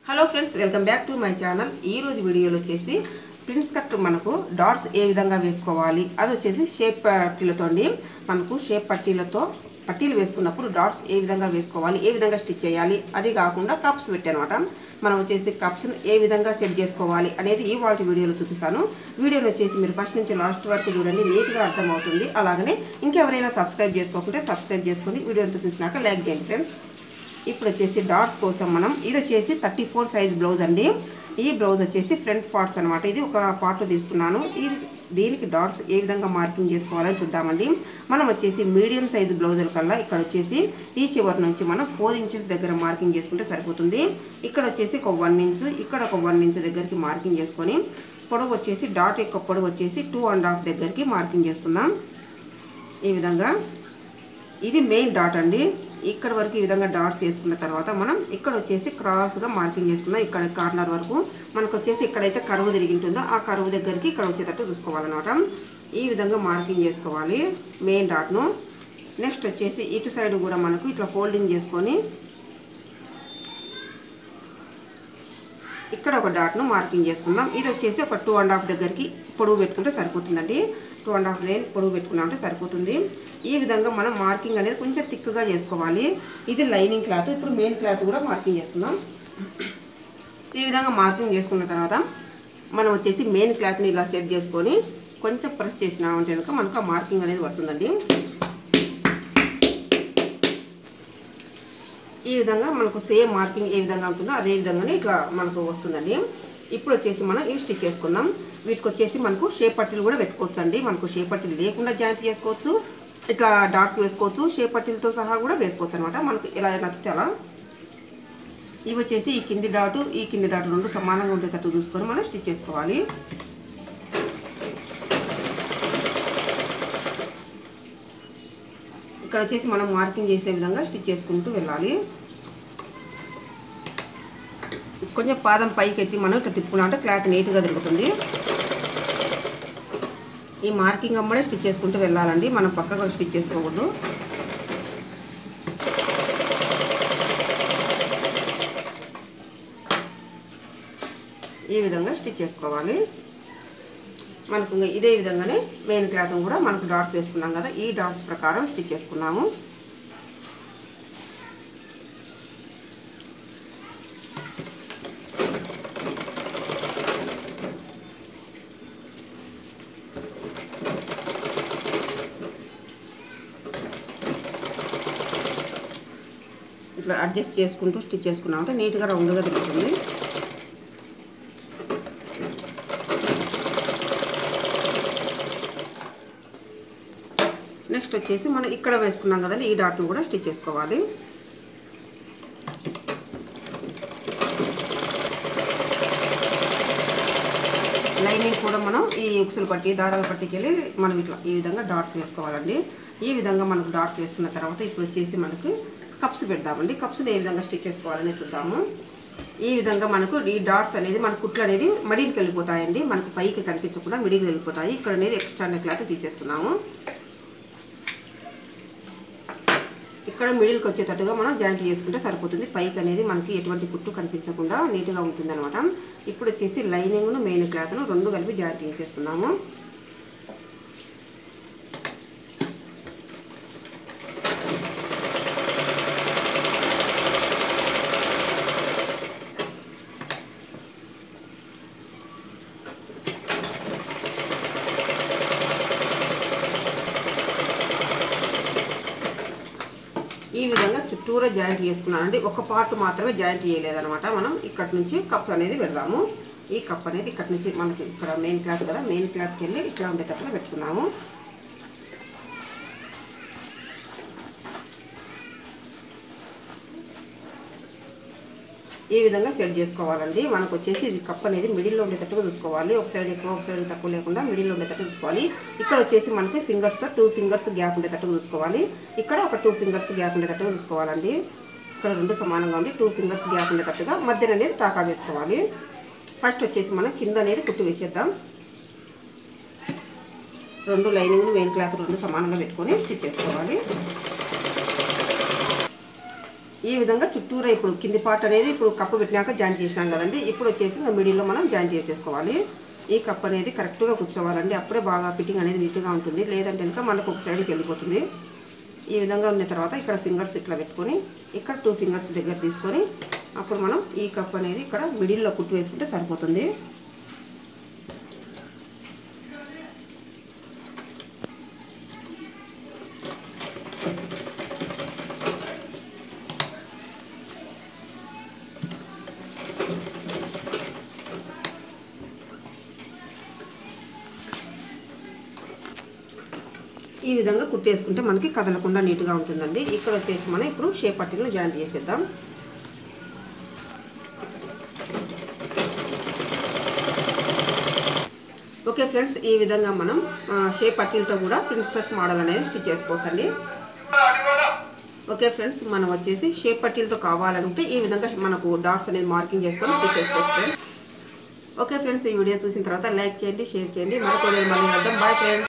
hello friends welcome back to my channel ఈ రోజు వీడియోలో వచ్చేసి ప్రిన్స్ కట్ మనకు డాట్స్ ఏ విధంగా వేసుకోవాలి అది వచ్చేసి షేప్ పట్టీలతో అండి మనకు షేప్ పట్టీలతో పట్టీలు వేసుకున్నప్పుడు డాట్స్ ఏ విధంగా వేసుకోవాలి ఏ విధంగా స్టిచ్ చేయాలి అది కాకుండా కప్స్ పెట్టానమాట మనం వచ్చేసి కప్స్ను ఏ విధంగా సెట్ చేసుకోవాలి అనేది ఈ వాటి వీడియోలో చూపిస్తాను వీడియోని వచ్చేసి మీరు ఫస్ట్ నుంచి లాస్ట్ వరకు చూడండి నీట్గా అర్థమవుతుంది అలాగనే ఇంకెవరైనా సబ్స్క్రైబ్ చేసుకోకుంటే సబ్స్క్రైబ్ చేసుకొని వీడియో అంతా చూసినాక లైక్ చేయండి ఫ్రెండ్స్ ఇప్పుడు వచ్చేసి డాట్స్ కోసం మనం ఇది వచ్చేసి థర్టీ ఫోర్ సైజ్ బ్లౌజ్ అండి ఈ బ్లౌజ్ వచ్చేసి ఫ్రంట్ పార్ట్స్ అనమాట ఇది ఒక పార్ట్ తీసుకున్నాను ఇది దీనికి డాట్స్ ఏ విధంగా మార్కింగ్ చేసుకోవాలని చూద్దామండి మనం వచ్చేసి మీడియం సైజు బ్లౌజుల కల్లా ఇక్కడ వచ్చేసి ఈ చివరి నుంచి మనం ఫోర్ ఇంచెస్ దగ్గర మార్కింగ్ చేసుకుంటే సరిపోతుంది ఇక్కడ వచ్చేసి ఒక వన్ ఇంచు ఇక్కడ ఒక వన్ ఇంచు దగ్గరికి మార్కింగ్ చేసుకొని పొడవు వచ్చేసి డాట్ యొక్క పొడవు వచ్చేసి టూ అండ్ హాఫ్ దగ్గరికి మార్కింగ్ చేసుకుందాం ఈ విధంగా ఇది మెయిన్ డాట్ అండి ఇక్కడ వరకు ఈ విధంగా డాట్స్ చేసుకున్న తర్వాత మనం ఇక్కడ వచ్చేసి క్రాస్గా మార్కింగ్ చేసుకుందాం ఇక్కడ కార్నర్ వరకు మనకు వచ్చేసి ఇక్కడైతే కరువు తిరిగి ఉంటుందో ఆ కరువు దగ్గరికి ఇక్కడ వచ్చేటట్టు చూసుకోవాలన్నమాట ఈ విధంగా మార్కింగ్ చేసుకోవాలి మెయిన్ డాట్ను నెక్స్ట్ వచ్చేసి ఇటు సైడ్ కూడా మనకు ఇట్లా ఫోల్డింగ్ చేసుకొని ఇక్కడ ఒక డాట్ను మార్కింగ్ చేసుకుందాం ఇది వచ్చేసి ఒక టూ అండ్ హాఫ్ దగ్గరికి పొడవు పెట్టుకుంటే సరిపోతుందండి టూ అండ్ హాఫ్ లైన్ పొడవు పెట్టుకున్నామంటే సరిపోతుంది ఈ విధంగా మనం మార్కింగ్ అనేది కొంచెం థిక్గా చేసుకోవాలి ఇది లైనింగ్ క్లాత్ ఇప్పుడు మెయిన్ క్లాత్ కూడా మార్కింగ్ చేసుకుందాం ఈ విధంగా మార్కింగ్ చేసుకున్న తర్వాత మనం వచ్చేసి మెయిన్ క్లాత్ని ఇలా సెట్ చేసుకొని కొంచెం ప్రెస్ చేసినామంటే కనుక మనకు ఆ మార్కింగ్ అనేది పడుతుందండి ఈ విధంగా మనకు సేమ్ మార్కింగ్ ఏ విధంగా ఉంటుందో అదే విధంగానే ఇట్లా మనకు వస్తుందండి ఇప్పుడు వచ్చేసి మనం ఇవి స్టిచ్ చేసుకుందాం వీటికి వచ్చేసి మనకు షేప్ పట్టీలు కూడా పెట్టుకోవచ్చు అండి మనకు షేప్ పట్టీలు లేకుండా జాయింట్ చేసుకోవచ్చు ఇట్లా డాట్స్ వేసుకోవచ్చు షేప్ పట్టీలతో సహా కూడా వేసుకోవచ్చు అనమాట మనకు ఎలా నచ్చితే అలా ఇవి వచ్చేసి ఈ కింది డాటు ఈ కింది డాటు రెండు సమానంగా ఉండేటట్టు చూసుకొని మనం స్టిచ్ చేసుకోవాలి ఇక్కడ వచ్చేసి మనం మార్కింగ్ చేసిన విధంగా స్టిచ్ చేసుకుంటూ వెళ్ళాలి కొంచెం పాదం పైకి ఎత్తి మనం ఇట్లా తిప్పుకున్నామంటే క్లాత్ నీట్గా తిరుగుతుంది ఈ మార్కింగ్ అమ్మడే స్టిచ్ చేసుకుంటూ వెళ్ళాలండి మనం పక్కకు స్టిచ్ చేసుకోకూడదు ఈ విధంగా స్టిచ్ చేసుకోవాలి మనకు ఇంకా ఇదే విధంగానే మెయిన్ క్లాత్ కూడా మనకు డాట్స్ వేసుకున్నాం కదా ఈ డాట్స్ ప్రకారం స్టిచ్ చేసుకున్నాము ఇట్లా అడ్జస్ట్ చేసుకుంటూ స్టిచ్ చేసుకున్నామంటే నీట్గా రౌండ్గా తిరుగుతుంది నెక్స్ట్ వచ్చేసి మనం ఇక్కడ వేసుకున్నాం కదండి ఈ డాట్ను కూడా స్టిచ్ చేసుకోవాలి లైనింగ్ కూడా మనం ఈ ఉక్సులు పట్టి దారాల పట్టికి వెళ్ళి మనం ఇట్లా ఈ విధంగా డాట్స్ వేసుకోవాలండి ఈ విధంగా మనకు డాట్స్ వేసుకున్న తర్వాత ఇప్పుడు వచ్చేసి మనకు కప్స్ పెడదామండి కప్స్ని ఏ విధంగా స్టిచ్ చేసుకోవాలని చూద్దాము ఈ విధంగా మనకు ఈ డాట్స్ అనేది మన కుట్లు అనేది మడికి వెళ్ళిపోతాయండి మనకు పైకి కనిపించకుండా మిడికి వెళ్ళిపోతాయి ఇక్కడ అనేది ఎక్స్ట్రా క్లాత్ తీసేసుకున్నాము ఇక్కడ మిడిల్కి వచ్చేటట్టుగా మనం జాయింట్ చేసుకుంటే సరిపోతుంది పైకి అనేది మనకి ఎటువంటి కుట్టు కనిపించకుండా నీట్గా ఉంటుంది అనమాట ఇప్పుడు వచ్చేసి లైనింగ్ను మెయిన్ క్లాత్ను రెండు కలిపి జాయింట్ చేసేసుకున్నాము ఈ విధంగా చుట్టూరా జాయింట్ చేసుకున్నానండి ఒక పార్ట్ మాత్రమే జాయింట్ చేయలేదన్నమాట మనం ఇక్కడ నుంచి కప్ అనేది పెడదాము ఈ కప్ అనేది ఇక్కడ నుంచి మనకి ఇక్కడ మెయిన్ క్లాత్ కదా మెయిన్ క్లాత్కి వెళ్ళి ఇట్లా ఉండేటట్టుగా పెట్టుకున్నాము ఈ విధంగా సెట్ చేసుకోవాలండి మనకు వచ్చేసి ఇది కప్ అనేది మిడిల్లో ఉండేటట్టుగా చూసుకోవాలి ఒక సైడ్ ఎక్కువ ఒక సైడ్ తక్కువ లేకుండా మిడిల్లో ఉండేటట్టు చూసుకోవాలి ఇక్కడ వచ్చేసి మనకి ఫింగర్స్తో టూ ఫింగర్స్ గ్యాప్ ఉండేటట్టుగా చూసుకోవాలి ఇక్కడ ఒక టూ ఫింగర్స్ గ్యాప్ ఉండేటట్టుగా చూసుకోవాలండి ఇక్కడ రెండు సమానంగా ఉండి టూ ఫింగర్స్ గ్యాప్ ఉండేటట్టుగా మధ్యన అనేది టాకా వేసుకోవాలి ఫస్ట్ వచ్చేసి మనం కింద అనేది కుట్టు వేసేద్దాం రెండు లైనింగ్ మెయిన్ క్లాత్ రెండు సమానంగా పెట్టుకొని స్టిచ్ చేసుకోవాలి ఈ విధంగా చుట్టూరా ఇప్పుడు కింది పార్ట్ అనేది ఇప్పుడు కప్పు పెట్టినాక జాయింట్ చేసినాం కదండి ఇప్పుడు వచ్చేసి ఇంకా మిడిల్లో మనం జాయింట్ చేసేసుకోవాలి ఈ కప్ అనేది కరెక్ట్గా కూర్చోవాలండి అప్పుడే బాగా ఫిట్టింగ్ అనేది నీట్గా ఉంటుంది లేదంటే కనుక మనకు ఒక సైడ్కి వెళ్ళిపోతుంది ఈ విధంగా ఉన్న తర్వాత ఇక్కడ ఫింగర్స్ ఇట్లా పెట్టుకొని ఇక్కడ టూ ఫింగర్స్ దగ్గర తీసుకొని అప్పుడు మనం ఈ కప్ అనేది ఇక్కడ మిడిల్లో కుట్టు వేసుకుంటే సరిపోతుంది ఈ విధంగా కుట్టేసుకుంటే మనకి కదలకుండా నీట్గా ఉంటుందండి ఇక్కడ వచ్చేసి మనం ఇప్పుడు షేప్ పట్టీలను జాయింట్ చేసేద్దాం ఓకే ఫ్రెండ్స్ ఈ విధంగా మనం ఆ, షేప్ పట్టీలతో కూడా ప్రిన్స్ కట్ మోడల్ అనేది స్టిచ్ చేసుకోవచ్చండి ఓకే ఫ్రెండ్స్ మనం వచ్చేసి షేప్ పట్టీలతో కావాలంటే ఈ విధంగా మనకు డాట్స్ అనేది మార్కింగ్ చేసుకొని స్టిచ్ చేసుకోవచ్చు ఫ్రెండ్స్ ఓకే ఫ్రెండ్స్ ఈ వీడియో చూసిన తర్వాత లైక్ చేయండి షేర్ చేయండి మరొక వీడియో మళ్ళీ వద్దాం బాయ్ ఫ్రెండ్స్